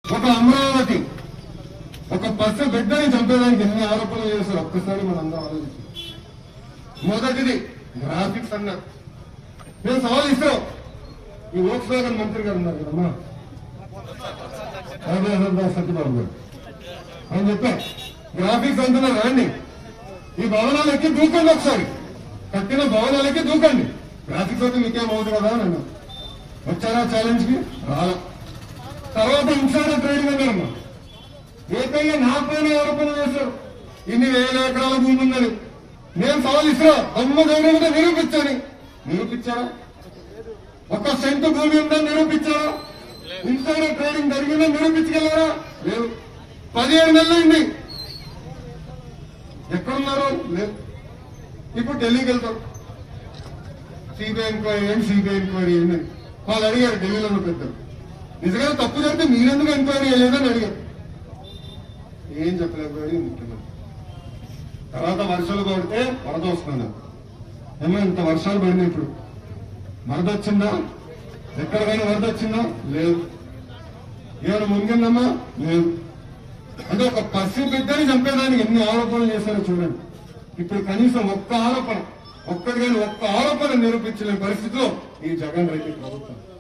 ఒక అమరావతి ఒక పసి బిడ్డని చంపేదానికి ఎన్ని ఆరోపణలు చేశారు ఒక్కసారి మనం అందరం ఆలోచించాం మొదటిది గ్రాఫిక్స్ అన్నారు నేను సవాల్ ఇస్తాం ఈ వోక్స్ వ్యాగన్ మంత్రి గారు ఉన్నారు కదమ్మా అదే అదే సత్యబాబు గారు అని చెప్పా గ్రాఫిక్స్ అంటున్నారు రండి ఈ భవనాలకి దూకండి ఒకసారి కట్టిన భవనాలకి దూకండి గ్రాఫిక్స్ అయితే మీకేం అవుతుంది కదా అని అన్నా వచ్చారా ఛాలెంజ్ కి రాలా తర్వాత ఇన్సైడర్ ట్రేడింగ్ అన్నారమ్మా ఏకయ్య నా పైన ఆరోపణ చేశారు ఇన్ని వేల ఎకరాల భూమి ఉందని నేను సవాల్ ఇస్తా అమ్మ గౌరవంగా నిరూపించాను నిరూపించారా ఒక సెంటు భూమి ఉందని నిరూపించారా ఇన్సైడర్ ట్రేడింగ్ జరిగిందని నిరూపించగలరా లేదు పదిహేడు నెలలు అయింది ఎక్కడున్నారు లేదు ఇప్పుడు ఢిల్లీకి వెళ్తారు సిబిఐ ఎంక్వైరీ ఏంటి సిబిఐ ఎంక్వైరీ ఏంటి వాళ్ళు అడిగారు ఢిల్లీలో ఉన్న పెద్దలు నిజంగా తప్పు జరిగితే మీరెందుకు ఎంక్వైరీ చేయలేదని అడిగారు ఏం చెప్పలేకపోయాడు ముఖ్యమంత్రి తర్వాత వర్షాలు పడితే వరద వస్తున్నాను ఏమో ఇంత వర్షాలు పడినాయి ఇప్పుడు వరద వచ్చిందా ఎక్కడికైనా వరద వచ్చిందా లేదు ఏమైనా మునిగిందమ్మా లేదు అంటే ఒక పసి బిడ్డని చంపేదానికి ఎన్ని ఆరోపణలు చేశారో చూడండి ఇప్పుడు కనీసం ఒక్క ఆరోపణ ఒక్కడికైనా ఒక్క ఆరోపణ నిరూపించలేని పరిస్థితిలో ఈ జగన్ రెడ్డి ప్రభుత్వం